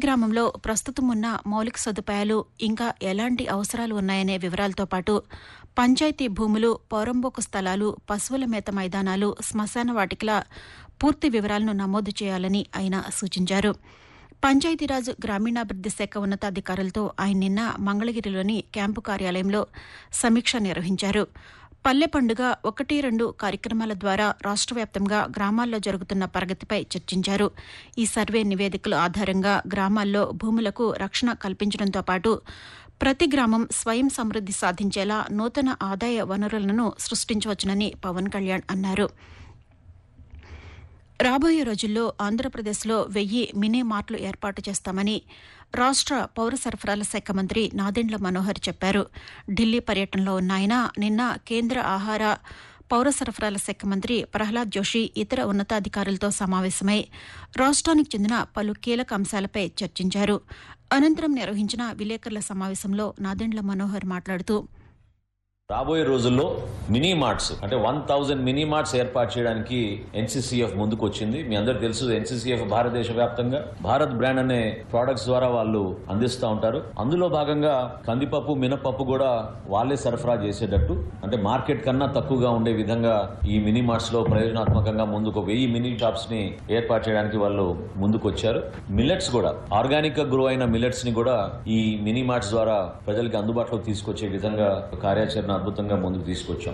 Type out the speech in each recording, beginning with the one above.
గ్రామంలో ప్రస్తుతం ఉన్న మౌలిక సదుపాయాలు ఇంకా ఎలాంటి అవసరాలు ఉన్నాయనే వివరాలతో పాటు పంచాయతీ భూములు పౌరంబోకు స్థలాలు పశువుల మేత మైదానాలు శ్మశాన వాటికల పూర్తి వివరాలను నమోదు చేయాలని ఆయన సూచించారు పంచాయతీరాజ్ గ్రామీణాభివృద్ది శాఖ ఉన్నతాధికారులతో ఆయన నిన్న మంగళగిరిలోని క్యాంపు కార్యాలయంలో సమీక్ష నిర్వహించారు పల్లె పండుగ ఒకటి రెండు కార్యక్రమాల ద్వారా రాష్ట్ర వ్యాప్తంగా గ్రామాల్లో జరుగుతున్న ప్రగతిపై చర్చించారు ఈ సర్వే నివేదికల ఆధారంగా గ్రామాల్లో భూములకు రక్షణ కల్పించడంతో పాటు ప్రతి గ్రామం స్వయం సమృద్ది సాధించేలా నూతన ఆదాయ వనరులను సృష్టించవచ్చునని పవన్ కళ్యాణ్ అన్నారు రాబోయే రోజుల్లో ఆంధ్రప్రదేశ్లో వెయ్యి మినీ మార్ట్లు ఏర్పాటు చేస్తామని రాష్ట్ర పౌర సరఫరాల శాఖ మంత్రి నాదెండ్ల మనోహర్ చెప్పారు ఢిల్లీ పర్యటనలో ఉన్న ఆయన నిన్న కేంద్ర ఆహార పౌర సరఫరాల శాఖ మంత్రి ప్రహ్లాద్ జోషి ఇతర ఉన్నతాధికారులతో సమావేశమై రాష్ట్రానికి చెందిన పలు కీలక అంశాలపై చర్చించారు అనంతరం నిర్వహించిన విలేకరుల సమావేశంలో నాదెండ్ల మనోహర్ మాట్లాడుతూ రాబోయే రోజుల్లో మినీ మార్ట్స్ అంటే వన్ థౌజండ్ మినీ మార్ట్స్ ఏర్పాటు చేయడానికి ఎన్సీసీఎఫ్ ముందుకు వచ్చింది మీ అందరికి తెలుసు ఎన్సీసీఎఫ్ భారతదేశ వ్యాప్తంగా భారత్ బ్రాండ్ అనే ప్రొడక్ట్స్ ద్వారా వాళ్ళు అందిస్తూ ఉంటారు అందులో భాగంగా కందిపప్పు మినపప్పు కూడా వాళ్ళే సరఫరా చేసేటట్టు అంటే మార్కెట్ కన్నా తక్కువగా ఉండే విధంగా ఈ మినీ మార్ట్స్ లో ప్రయోజనాత్మకంగా ముందుకు వెయ్యి మినీ షాప్స్ ని ఏర్పాటు చేయడానికి వాళ్ళు ముందుకు వచ్చారు మిల్లెట్స్ కూడా ఆర్గానిక్ గా గ్రో అయిన మిల్లెట్స్ ని కూడా ఈ మినీ మార్ట్స్ ద్వారా ప్రజలకి అందుబాటులోకి తీసుకొచ్చే విధంగా కార్యాచరణ అద్భుతంగా ముందుకు తీసుకొచ్చాం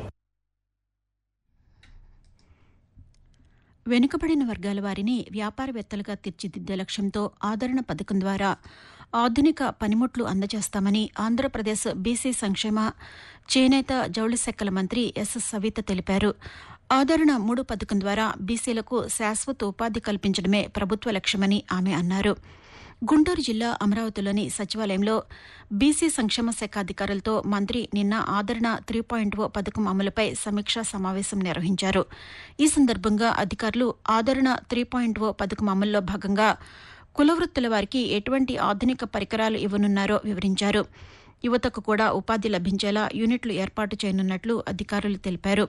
వెనుకబడిన వర్గాల వారిని వ్యాపారవేత్తలుగా తీర్చిదిద్దే లక్ష్యంతో ఆదరణ పథకం ద్వారా ఆధునిక పనిముట్లు అందజేస్తామని ఆంధ్రప్రదేశ్ బీసీ సంక్షేమ చేనేత జౌళి శాఖల మంత్రి ఎస్ సవిత తెలిపారు ఆదరణ మూడు పథకం ద్వారా బీసీలకు శాశ్వత ఉపాధి కల్పించడమే ప్రభుత్వ లక్ష్యమని ఆమె అన్నారు గుంటూరు జిల్లా అమరావతిలోని సచివాలయంలో బీసీ సంక్షేమ శాఖ అధికారులతో మంత్రి నిన్న ఆదరణ త్రీ పాయింట్ ఓ పథకం అమలుపై సమీక్షా సమావేశం నిర్వహించారు ఈ సందర్భంగా అధికారులు ఆదరణ త్రీ పాయింట్ ఓ పథకం అమల్లో భాగంగా కులవృత్తుల వారికి ఎటువంటి ఆధునిక పరికరాలు ఇవ్వనున్నారో వివరించారు యువతకు కూడా ఉపాధి లభించేలా యూనిట్లు ఏర్పాటు చేయనున్నట్లు అధికారులు తెలిపారు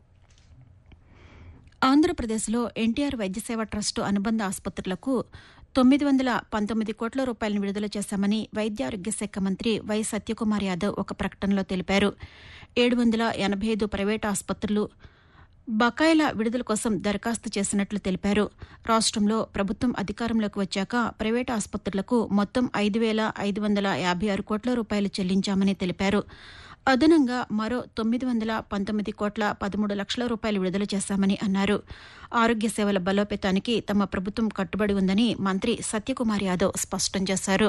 ఆంధ్రప్రదేశ్లో ఎన్టీఆర్ వైద్య సేవ ట్రస్టు అనుబంధ ఆసుపత్రులకు తొమ్మిది వందల పంతొమ్మిది కోట్ల రూపాయలను విడుదల చేశామని వైద్య ఆరోగ్య శాఖ మంత్రి వై సత్యకుమార్ యాదవ్ ఒక ప్రకటనలో తెలిపారు ఏడు వందల ఎనభై ఐదు ప్రైవేటు ఆసుపత్రులు బకాయిల విడుదల కోసం దరఖాస్తు చేసినట్లు తెలిపారు రాష్ట్రంలో ప్రభుత్వం అధికారంలోకి వచ్చాక ప్రైవేటు ఆసుపత్రులకు మొత్తం ఐదు వేల ఐదు వందల యాభై ఆరు కోట్ల రూపాయలు చెల్లించామని తెలిపారు అదనంగా మరో తొమ్మిది వందల పంతొమ్మిది కోట్ల పదమూడు లక్షల రూపాయలు విడుదల చేశామని అన్నారు ఆరోగ్య సేవల బలోపేతానికి తమ ప్రభుత్వం కట్టుబడి ఉందని మంత్రి సత్యకుమార్ యాదవ్ స్పష్టం చేశారు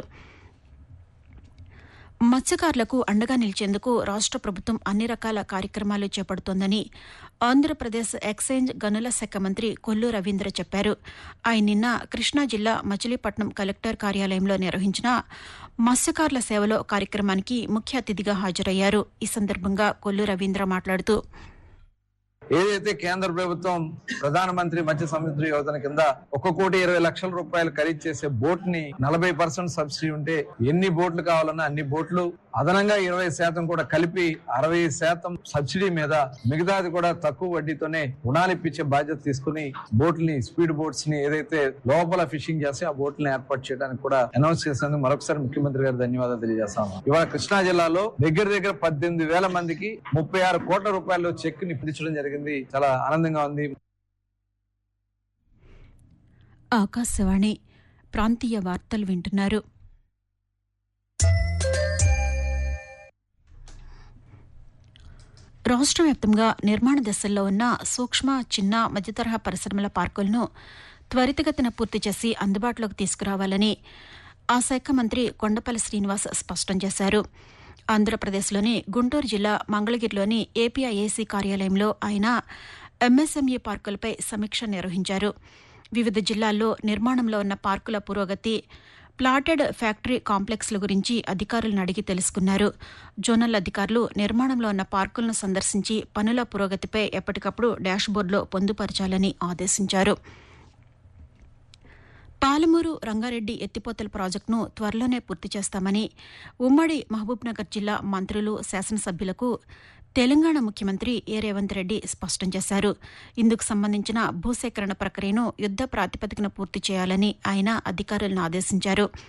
మత్స్యకారులకు అండగా నిలిచేందుకు రాష్ట్ర ప్రభుత్వం అన్ని రకాల కార్యక్రమాలు చేపడుతోందని ఆంధ్రప్రదేశ్ ఎక్సైజ్ గనుల శాఖ మంత్రి కొల్లు రవీంద్ర చెప్పారు ఆయన నిన్న కృష్ణా జిల్లా మచిలీపట్నం కలెక్టర్ కార్యాలయంలో నిర్వహించిన మత్స్యకారుల సేవలో కార్యక్రమానికి ముఖ్య అతిథిగా హాజరయ్యారు ఈ సందర్భంగా కొల్లు రవీంద్ర మాట్లాడుతూ ఏదైతే కేంద్ర ప్రభుత్వం ప్రధానమంత్రి మత్స్య సముద్ర యోజన కింద ఒక కోటి ఇరవై లక్షల రూపాయలు ఖరీదు చేసే బోట్ ని నలభై పర్సెంట్ సబ్సిడీ ఉంటే ఎన్ని బోట్లు కావాలన్నా అన్ని బోట్లు అదనంగా ఇరవై శాతం కూడా కలిపి అరవై శాతం సబ్సిడీ మీద మిగతాది కూడా తక్కువ వడ్డీతోనే రుణాలు ఇప్పించే బాధ్యత తీసుకుని బోట్లని స్పీడ్ బోట్స్ ని ఏదైతే లోపల ఫిషింగ్ చేసి ఆ బోట్లను ఏర్పాటు చేయడానికి కూడా అనౌన్స్ చేసేందుకు మరొకసారి ముఖ్యమంత్రి గారు ధన్యవాదాలు తెలియజేస్తాము ఇవాళ కృష్ణా జిల్లాలో దగ్గర దగ్గర పద్దెనిమిది వేల మందికి ముప్పై ఆరు కోట్ల రూపాయలు చెక్ ని పిలిచడం జరిగింది చాలా ఆనందంగా ఉంది ఆకాశవాణి ప్రాంతీయ వార్తలు వింటున్నారు రాష్ట్ర వ్యాప్తంగా నిర్మాణ దశల్లో ఉన్న సూక్ష్మ చిన్న మధ్యతరహా పరిశ్రమల పార్కులను త్వరితగతిన పూర్తి చేసి అందుబాటులోకి తీసుకురావాలని ఆ శాఖ మంత్రి కొండపల్లి శ్రీనివాస్ స్పష్టం చేశారు ఆంధ్రప్రదేశ్లోని గుంటూరు జిల్లా మంగళగిరిలోని ఏపీఐఏసీ కార్యాలయంలో ఆయన ఎంఎస్ఎంఈ పార్కులపై సమీక్ష నిర్వహించారు వివిధ జిల్లాల్లో నిర్మాణంలో ఉన్న పార్కుల పురోగతి ప్లాటెడ్ ఫ్యాక్టరీ కాంప్లెక్స్ల గురించి అధికారులను అడిగి తెలుసుకున్నారు జోనల్ అధికారులు నిర్మాణంలో ఉన్న పార్కులను సందర్శించి పనుల పురోగతిపై ఎప్పటికప్పుడు డాష్బోర్డులో పొందుపరచాలని ఆదేశించారు పాలమూరు రంగారెడ్డి ఎత్తిపోతల ప్రాజెక్టును త్వరలోనే పూర్తి చేస్తామని ఉమ్మడి మహబూబ్నగర్ జిల్లా మంత్రులు శాసనసభ్యులకు తెలంగాణ ముఖ్యమంత్రి ఏ రేవంత్ రెడ్డి స్పష్టం చేశారు ఇందుకు సంబంధించిన భూసేకరణ ప్రక్రియను యుద్ద ప్రాతిపదికన పూర్తి చేయాలని ఆయన అధికారులను ఆదేశించారు